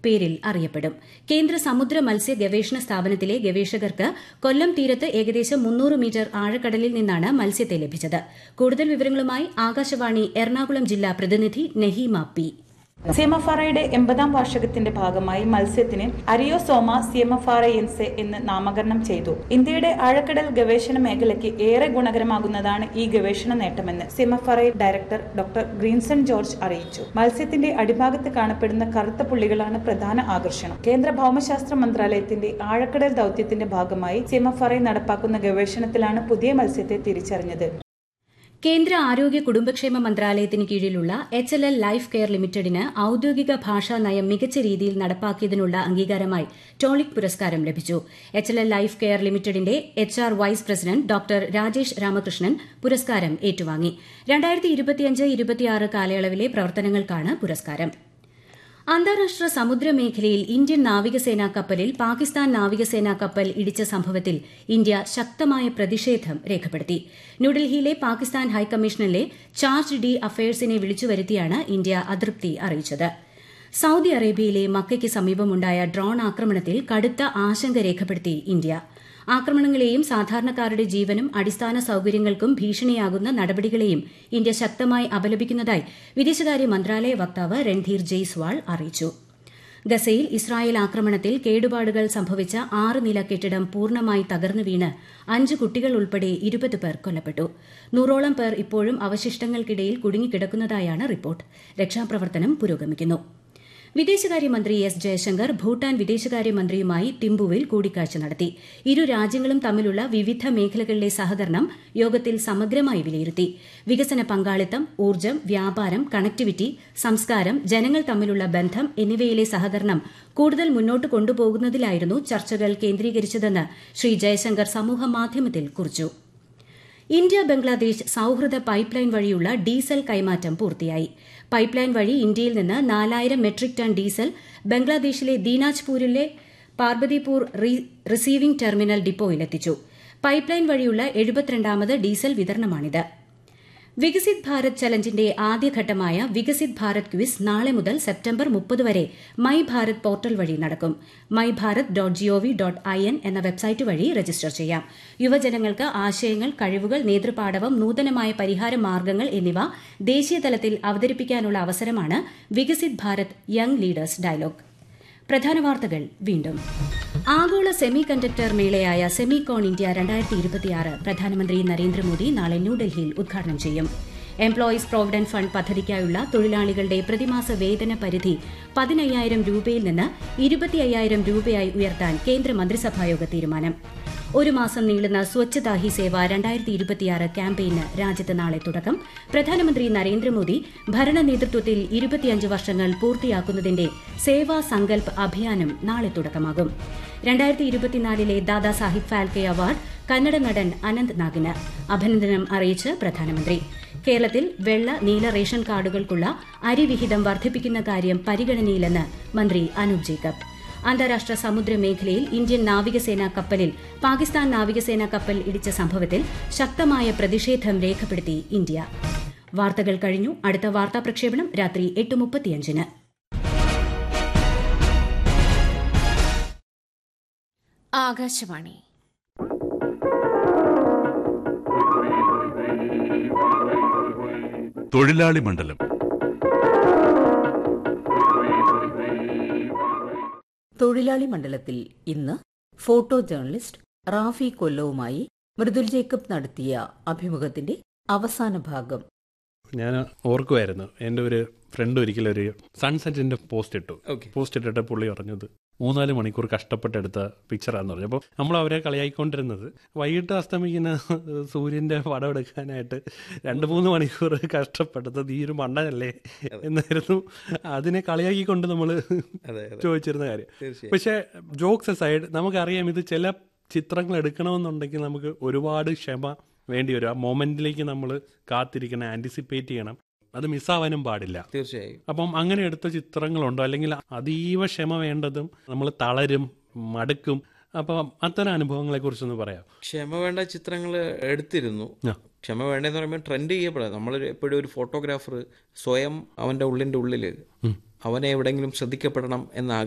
പേരിൽ അറിയപ്പെടും കേന്ദ്ര സമുദ്ര മത്സ്യ ഗവേഷണ സ്ഥാപനത്തിലെ ഗവേഷകർക്ക് കൊല്ലം തീരത്ത് ഏകദേശം മുന്നൂറ് മീറ്റർ ആഴക്കടലിൽ നിന്നാണ് മത്സ്യത്തെ ലഭിച്ചത് കൂടുതൽ വിവരങ്ങളുമായി ആകാശവാണി എറണാകുളം ജില്ലാ പ്രതിനിധി നെഹീമ പി സിയമഫാറയുടെ എൺപതാം വാർഷികത്തിന്റെ ഭാഗമായി മത്സ്യത്തിന് അരിയോസോമ സിയമഫാറയൻസെ എന്ന് നാമകരണം ചെയ്തു ഇന്ത്യയുടെ ആഴക്കടൽ ഗവേഷണ മേഖലയ്ക്ക് ഏറെ ഗുണകരമാകുന്നതാണ് ഈ ഗവേഷണ നേട്ടമെന്ന് സിയമഫാറ ഡയറക്ടർ ഡോക്ടർ ഗ്രീൻസൺ ജോർജ് അറിയിച്ചു മത്സ്യത്തിന്റെ അടിഭാഗത്ത് കാണപ്പെടുന്ന കറുത്ത പുള്ളികളാണ് പ്രധാന ആകർഷണം കേന്ദ്ര ഭൌമശാസ്ത്ര മന്ത്രാലയത്തിന്റെ ആഴക്കടൽ ദൌത്യത്തിന്റെ ഭാഗമായി സിയമഫാറ നടപ്പാക്കുന്ന ഗവേഷണത്തിലാണ് പുതിയ മത്സ്യത്തെ തിരിച്ചറിഞ്ഞത് കേന്ദ്ര ആരോഗ്യ കുടുംബക്ഷേമ മന്ത്രാലയത്തിന് കീഴിലുള്ള H L L Life Care ലിമിറ്റഡിന് ഔദ്യോഗിക ഭാഷാ നയം മികച്ച രീതിയിൽ നടപ്പാക്കിയതിനുള്ള അംഗീകാരമായി ടോളിക് പുരസ്കാരം ലഭിച്ചു H L L Life Care ലിമിറ്റഡിന്റെ H R vice president doctor Rajesh Ramakrishnan പുരസ്കാരം ഏറ്റുവാങ്ങി കാലയളവിലെ പ്രവർത്തനങ്ങൾക്കാണ് പുരസ്കാരം അന്താരാഷ്ട്ര സമുദ്രമേഖലയിൽ ഇന്ത്യൻ നാവികസേനാ കപ്പലിൽ പാകിസ്ഥാൻ നാവികസേനാ കപ്പൽ ഇടിച്ച സംഭവത്തിൽ ഇന്ത്യ ശക്തമായ പ്രതിഷേധം രേഖപ്പെടുത്തി ന്യൂഡൽഹിയിലെ പാകിസ്ഥാൻ ഹൈക്കമ്മീഷനിലെ ചാർജ് ഡി അഫയേഴ്സിനെ വിളിച്ചുവരുത്തിയാണ് ഇന്ത്യ അതൃപ്തി അറിയിച്ചത് സൌദി അറേബ്യയിലെ മക്കയ്ക്ക് സമീപമുണ്ടായ ഡ്രോൺ ആക്രമണത്തിൽ കടുത്ത ആശങ്ക രേഖപ്പെടുത്തി ഇന്ത്യ ആക്രമണങ്ങളെയും സാധാരണക്കാരുടെ ജീവനും അടിസ്ഥാന സൌകര്യങ്ങൾക്കും ഭീഷണിയാകുന്ന നടപടികളെയും ഇന്ത്യ ശക്തമായി അപലപിക്കുന്നതായി വിദേശകാര്യ മന്ത്രാലയ വക്താവ് രൺധീർ ജയ്സ്വാൾ അറിയിച്ചു ഗസയിൽ ഇസ്രായേൽ ആക്രമണത്തിൽ കേടുപാടുകൾ സംഭവിച്ച ആറ് നില കെട്ടിടം പൂർണ്ണമായി തകർന്നു വീണ് അഞ്ച് കുട്ടികൾ ഉൾപ്പെടെ ഇരുപത് പേർ കൊല്ലപ്പെട്ടു നൂറോളം പേർ ഇപ്പോഴും അവശിഷ്ടങ്ങൾക്കിടയിൽ കുടുങ്ങിക്കിടക്കുന്നതായാണ് റിപ്പോർട്ട് രക്ഷാപ്രവർത്തനം പുരോഗമിക്കുന്നു വിദേശകാര്യമന്ത്രി എസ് ജയശങ്കർ ഭൂട്ടാൻ വിദേശകാര്യമന്ത്രിയുമായി തിമ്പുവിൽ കൂടിക്കാഴ്ച നടത്തി ഇരു രാജ്യങ്ങളും തമ്മിലുള്ള വിവിധ മേഖലകളിലെ സഹകരണം യോഗത്തിൽ സമഗ്രമായി വിലയിരുത്തി വികസന പങ്കാളിത്തം ഊർജ്ജം വ്യാപാരം കണക്ടിവിറ്റി സംസ്കാരം ജനങ്ങൾ തമ്മിലുള്ള ബന്ധം എന്നിവയിലെ സഹകരണം കൂടുതൽ മുന്നോട്ട് കൊണ്ടുപോകുന്നതിലായിരുന്നു ചർച്ചകൾ കേന്ദ്രീകരിച്ചതെന്ന് ശ്രീ ജയശങ്കർ സമൂഹമാധ്യമത്തിൽ കുറിച്ചു ഇന്ത്യ ബംഗ്ലാദേശ് സൌഹൃദ പൈപ്പ് ലൈൻ വഴിയുള്ള ഡീസൽ കൈമാറ്റം പൂർത്തിയായി പൈപ്പ് ലൈൻ വഴി ഇന്ത്യയിൽ നിന്ന് നാലായിരം മെട്രിക് ടൺ ഡീസൽ ബംഗ്ലാദേശിലെ ദീനാജ്പൂരിലെ പാർബതിപൂർ റിസീവിംഗ് ടെർമിനൽ ഡിപ്പോയിലെത്തിച്ചു പൈപ്പ് ലൈൻ വഴിയുള്ള എഴുപത്തിരണ്ടാമത് ഡീസൽ വിതരണമാണിത് വികസിത് ഭാരത് ചലഞ്ചിന്റെ ആദ്യഘട്ടമായ വികസിത് ഭാരത് ക്വിസ് നാളെ മുതൽ സെപ്റ്റംബർ മുപ്പത് വരെ മൈ ഭാരത് പോർട്ടൽ വഴി നടക്കും my Bharat dot G O V dot I N എന്ന വെബ്സൈറ്റ് വഴി രജിസ്റ്റർ ചെയ്യാം യുവജനങ്ങൾക്ക് ആശയങ്ങൾ കഴിവുകൾ നേതൃപാടവം നൂതനമായ പരിഹാര മാർഗ്ഗങ്ങൾ എന്നിവ ദേശീയതലത്തിൽ അവതരിപ്പിക്കാനുള്ള അവസരമാണ് Viksit Bharat young leaders dialogue പ്രധാന വാർത്തകൾ വീണ്ടും ആഗോള സെമി കണ്ടക്ടർ മേളയായ സെമികോൺ ഇന്ത്യ രണ്ടായിരത്തി ഇരുപത്തിയാറ് പ്രധാനമന്ത്രി നരേന്ദ്രമോദി നാളെ ന്യൂഡൽഹിയിൽ ഉദ്ഘാടനം ചെയ്യും എംപ്ലോയീസ് പ്രോവിഡന്റ് ഫണ്ട് പദ്ധതിക്കായുള്ള തൊഴിലാളികളുടെ പ്രതിമാസ വേതന പരിധി പതിനയ്യായിരം രൂപയിൽ നിന്ന് ഇരുപത്തി അയ്യായിരം രൂപയായി ഉയർത്താൻ കേന്ദ്ര മന്ത്രിസഭായോഗ തീരുമാനം ഒരു മാസം നീളുന്ന സ്വച്ഛതാ ഹി സേവ രണ്ടായിരത്തി ഇരുപത്തിയാറ് ക്യാമ്പയിന് രാജ്യത്ത് നാളെ തുടക്കം പ്രധാനമന്ത്രി നരേന്ദ്രമോദി ഭരണ നേതൃത്വത്തിൽ ഇരുപത്തിയഞ്ച് വർഷങ്ങൾ പൂർത്തിയാക്കുന്നതിന്റെ സേവാ സങ്കൽപ് അഭിയാനും നാളെ തുടക്കമാകും രണ്ടായിരത്തി ഇരുപത്തിനാലിലെ ദാദാസാഹിബ് ഫാൽക്കെ അവാർഡ് കന്നഡ നടൻ അനന്ത് നാഗിന് അഭിനന്ദനം അറിയിച്ച് പ്രധാനമന്ത്രി കേരളത്തിൽ വെള്ള നീല റേഷൻ കാർഡുകൾക്കുള്ള അരിവിഹിതം വർദ്ധിപ്പിക്കുന്ന കാര്യം പരിഗണനയിലെന്ന് മന്ത്രി അനൂപ് ജേക്കബ് അന്താരാഷ്ട്ര സമുദ്ര മേഖലയിൽ ഇന്ത്യൻ നാവികസേനാ കപ്പലിൽ പാകിസ്ഥാൻ നാവികസേനാ കപ്പൽ ഇടിച്ച സംഭവത്തിൽ ശക്തമായ പ്രതിഷേധം രേഖപ്പെടുത്തി ഇന്ത്യ വാർത്തകൾ കഴിഞ്ഞു അടുത്ത വാർത്താ പ്രക്ഷേപണം രാത്രി എട്ട് മുപ്പത്തിയഞ്ചിന് ആകാശവാണി തൊഴിലാളി മണ്ഡലം തൊഴിലാളി മണ്ഡലത്തിൽ ഇന്ന് ഫോട്ടോ ജേർണലിസ്റ്റ് റാഫി കൊല്ലവുമായി മൃദുൽ ജേക്കബ് നടത്തിയ അഭിമുഖത്തിന്റെ അവസാന ഭാഗം ഞാൻ ഓർക്കുമായിരുന്നു എൻ്റെ ഒരു ഫ്രണ്ട് ഒരിക്കലും ഒരു സൺസെറ്റിന്റെ പോസ്റ്റ് ഇട്ടു Okay. പോസ്റ്റ് ഇട്ടിട്ട് പുള്ളി പറഞ്ഞത് മൂന്നാല് മണിക്കൂർ കഷ്ടപ്പെട്ടെടുത്ത പിക്ചറാന്ന് പറഞ്ഞു അപ്പോൾ നമ്മൾ അവരെ കളിയായിക്കൊണ്ടിരുന്നത് വൈകിട്ട് അസ്തമിക്കുന്ന സൂര്യന്റെ പടം എടുക്കാനായിട്ട് രണ്ട് മൂന്ന് മണിക്കൂർ കഷ്ടപ്പെട്ടത് നീ ഒരു മണ്ണനല്ലേ എന്നായിരുന്നു അതിനെ കളിയാക്കിക്കൊണ്ട് നമ്മൾ അതെ അതെ ചോദിച്ചിരുന്ന കാര്യം തീർച്ചയായും പക്ഷേ ജോക്സ് സൈഡ് നമുക്കറിയാം ഇത് ചില ചിത്രങ്ങൾ എടുക്കണമെന്നുണ്ടെങ്കിൽ നമുക്ക് ഒരുപാട് ക്ഷമ വേണ്ടി വരും ആ മൊമെന്റിലേക്ക് നമ്മൾ കാത്തിരിക്കണം ആന്റിസിപ്പേറ്റ് ചെയ്യണം അത് മിസ്സാവാനും പാടില്ല തീർച്ചയായും അപ്പം അങ്ങനെ എടുത്ത ചിത്രങ്ങളുണ്ടോ അല്ലെങ്കിൽ അതീവ ക്ഷമ വേണ്ടതും നമ്മൾ തളരും മടുക്കും അപ്പം അത്തരം അനുഭവങ്ങളെ കുറിച്ചൊന്ന് പറയാം ക്ഷമ വേണ്ട ചിത്രങ്ങൾ എടുത്തിരുന്നു ആ. ക്ഷമ വേണ്ടെന്ന് പറയുമ്പോൾ ട്രെൻഡ് ചെയ്യപ്പെടാം നമ്മൾ എപ്പോഴും ഒരു ഫോട്ടോഗ്രാഫർ സ്വയം അവന്റെ ഉള്ളിന്റെ ഉള്ളിൽ അവനെ എവിടെയെങ്കിലും ശ്രദ്ധിക്കപ്പെടണം എന്ന